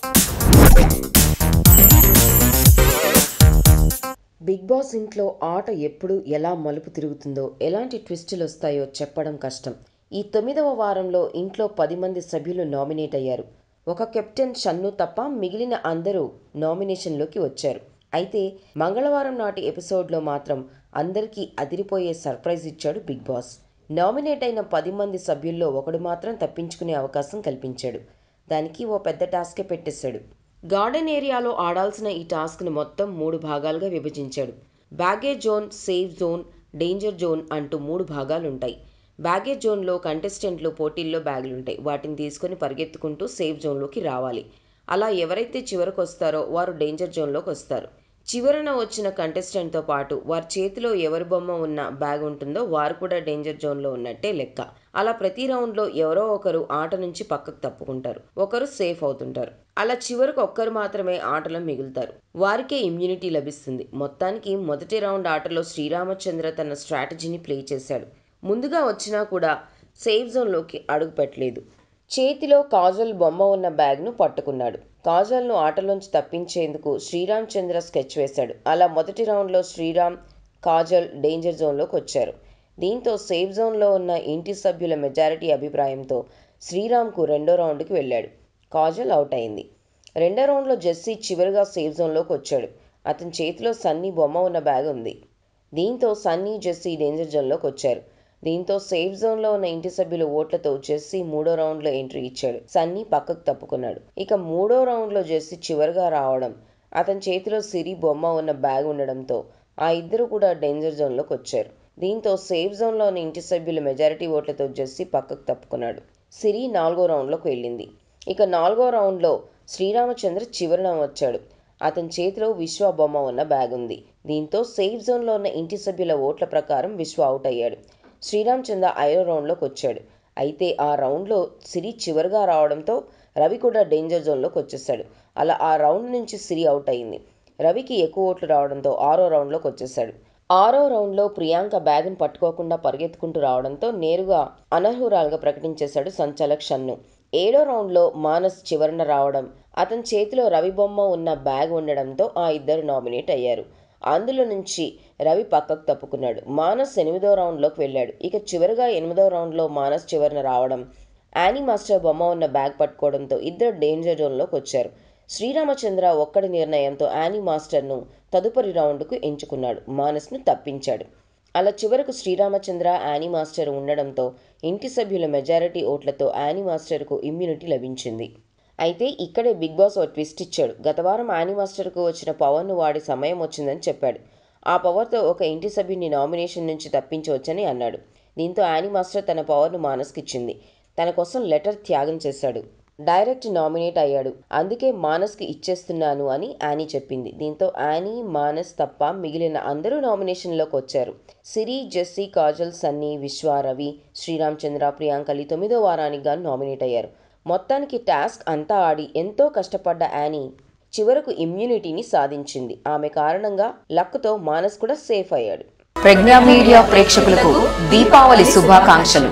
Big boss ఇంట్లో ఆట ఎప్పుడు ఎలా మలుపు తిరుగుతుందో ఎలాంటి ట్విస్టులు వస్తాయో చెప్పడం కష్టం ఈ తొమ్మిదవ వారంలో ఇంట్లో పది మంది సభ్యులు నామినేట్ అయ్యారు ఒక కెప్టెన్ షన్ను తప్ప మిగిలిన అందరూ నామినేషన్లోకి వచ్చారు అయితే మంగళవారం నాటి ఎపిసోడ్లో మాత్రం అందరికీ అదిరిపోయే సర్ప్రైజ్ ఇచ్చాడు బిగ్ బాస్ నామినేట్ అయిన పది మంది సభ్యుల్లో ఒకడు మాత్రం తప్పించుకునే అవకాశం కల్పించాడు దానికి ఓ పెద్ద టాస్కే పెట్టేశాడు గార్డెన్ ఏరియాలో ఆడాల్సిన ఈ టాస్క్ను మొత్తం మూడు భాగాలుగా విభజించాడు baggage zone safe zone danger zone అంటూ మూడు భాగాలుంటాయి బ్యాగేజ్ జోన్లో కంటెస్టెంట్లు పోటీల్లో బ్యాగులుంటాయి వాటిని తీసుకొని పరిగెత్తుకుంటూ సేఫ్ జోన్లోకి రావాలి అలా ఎవరైతే చివరకు వస్తారో వారు డేంజర్ జోన్లోకి వస్తారు చివరన వచ్చిన కంటెస్టెంట్తో పాటు వారి చేతిలో ఎవరి బొమ్మ ఉన్న బ్యాగ్ ఉంటుందో వారు కూడా డేంజర్ జోన్లో ఉన్నట్టే లెక్క అలా ప్రతి రౌండ్లో ఎవరో ఒకరు ఆట నుంచి పక్కకు తప్పుకుంటారు ఒకరు సేఫ్ అవుతుంటారు అలా చివరకు ఒక్కరు మాత్రమే ఆటలో మిగులుతారు వారికే ఇమ్యూనిటీ లభిస్తుంది మొత్తానికి మొదటి రౌండ్ ఆటలో శ్రీరామచంద్ర తన స్ట్రాటజీని ప్లే చేశాడు ముందుగా వచ్చినా కూడా సేఫ్ జోన్లోకి అడుగు పెట్టలేదు చేతిలో కాజల్ బొమ్మ ఉన్న బ్యాగ్ను పట్టుకున్నాడు కాజల్ను ఆటలోంచి తప్పించేందుకు శ్రీరామ్ చంద్ర స్కెచ్ వేశాడు అలా మొదటి రౌండ్లో శ్రీరామ్ కాజల్ డేంజర్ జోన్లోకి వచ్చారు దీంతో సేఫ్ జోన్లో ఉన్న ఇంటి సభ్యుల మెజారిటీ అభిప్రాయంతో శ్రీరామ్కు రెండో రౌండ్కి వెళ్ళాడు కాజల్ అవుట్ అయింది రెండో రౌండ్లో జెస్సీ చివరిగా సేఫ్ జోన్లోకి వచ్చాడు అతని చేతిలో సన్నీ బొమ్మ ఉన్న బ్యాగ్ ఉంది దీంతో సన్నీ జెస్సీ డేంజర్ జోన్లోకి వచ్చారు దీంతో సేఫ్ జోన్లో ఉన్న ఇంటి సభ్యుల ఓట్లతో జెస్సీ మూడో రౌండ్లో ఎంట్రీ ఇచ్చాడు సన్నీ పక్కకు తప్పుకున్నాడు ఇక మూడో రౌండ్లో జెస్సీ చివరిగా రావడం అతని చేతిలో సిరి బొమ్మ ఉన్న బ్యాగ్ ఉండడంతో ఆ ఇద్దరు కూడా డేంజర్ జోన్లోకి వచ్చారు దీంతో సేఫ్ జోన్లోని ఇంటి సభ్యుల మెజారిటీ ఓట్లతో జెస్సీ పక్కకు తప్పుకున్నాడు సిరి నాలుగో రౌండ్లోకి వెళ్ళింది ఇక నాలుగో రౌండ్లో శ్రీరామచంద్ర చివరన వచ్చాడు అతని చేతిలో విశ్వ బొమ్మ ఉన్న బ్యాగ్ ఉంది దీంతో సేఫ్ జోన్లో ఉన్న ఇంటి సభ్యుల ఓట్ల ప్రకారం విశ్వ అవుట్ అయ్యాడు శ్రీరామచంద్ర ఐదో రౌండ్లోకి వచ్చాడు అయితే ఆ రౌండ్లో సిరి చివరిగా రావడంతో రవి కూడా డేంజర్ జోన్లోకి వచ్చేసాడు అలా ఆ రౌండ్ నుంచి సిరి అవుట్ అయింది రవికి ఎక్కువ ఓట్లు రావడంతో ఆరో రౌండ్లోకి వచ్చేసాడు ఆరో రౌండ్లో ప్రియాంక బ్యాగ్ను పట్టుకోకుండా పరిగెత్తుకుంటూ రావడంతో నేరుగా అనర్హురాలుగా ప్రకటించేశాడు సంచాలక్ షన్ను ఏడో రౌండ్లో మానస్ చివరన రావడం అతని చేతిలో రవి బొమ్మ ఉన్న బ్యాగ్ ఉండడంతో ఆ ఇద్దరు నామినేట్ అయ్యారు అందులో నుంచి రవి పక్కకు తప్పుకున్నాడు మానస్ ఎనిమిదో రౌండ్లోకి వెళ్ళాడు ఇక చివరిగా ఎనిమిదో రౌండ్లో మానస్ చివరన రావడం యానీ మాస్టర్ బొమ్మ ఉన్న బ్యాగ్ పట్టుకోవడంతో ఇద్దరు డేంజర్ జోన్లోకి వచ్చారు శ్రీరామచంద్ర ఒక్కడి నిర్ణయంతో యానీ మాస్టర్ను తదుపరి రౌండ్కు ఎంచుకున్నాడు మానస్ను తప్పించాడు అలా చివరకు శ్రీరామచంద్ర యానీ మాస్టర్ ఉండడంతో ఇంటి సభ్యుల మెజారిటీ ఓట్లతో యానీ మాస్టర్కు ఇమ్యూనిటీ లభించింది అయితే ఇక్కడే బిగ్ బాస్ ఓ ట్విస్ట్ ఇచ్చాడు గత వారం యానీ మాస్టర్కు వచ్చిన పవర్ను వాడి సమయం వచ్చిందని చెప్పాడు ఆ పవర్తో ఒక ఇంటి సభ్యుని నామినేషన్ నుంచి తప్పించవచ్చని అన్నాడు దీంతో యానీ మాస్టర్ తన పవర్ను మానస్కి ఇచ్చింది తన కోసం లెటర్ త్యాగం చేశాడు డైరెక్ట్ నామినేట్ అయ్యాడు అందుకే మానస్కి ఇచ్చేస్తున్నాను అని యానీ చెప్పింది దీంతో యానీ మానస్ తప్ప మిగిలిన అందరూ నామినేషన్లోకి వచ్చారు సిరి జెస్సీ కాజల్ సన్నీ విశ్వ రవి శ్రీరామచంద్ర ప్రియాంకలి తొమ్మిదో వారానికి గాను నామినేట్ అయ్యారు మొత్తానికి టాస్క్ అంతా ఆడి ఎంతో కష్టపడ్డ యానీ చివరకు ఇమ్యూనిటీని సాధించింది ఆమె కారణంగా లక్తో మానస్ కూడా సేఫ్ అయ్యాడు ప్రజ్ఞా మీడియా ప్రేక్షకులకు దీపావళి శుభాకాంక్షలు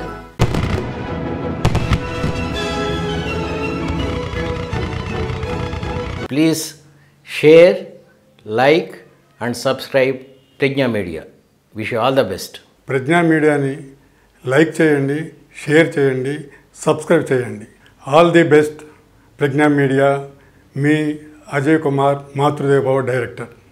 Please share, like, and subscribe Prajna Media. Wish you all the best. ప్రజ్ఞా మీడియాని లైక్ చేయండి షేర్ చేయండి సబ్స్క్రైబ్ చేయండి all the best Pragna media మీ అజయ్ కుమార్ మాతృదేవ డైరెక్టర్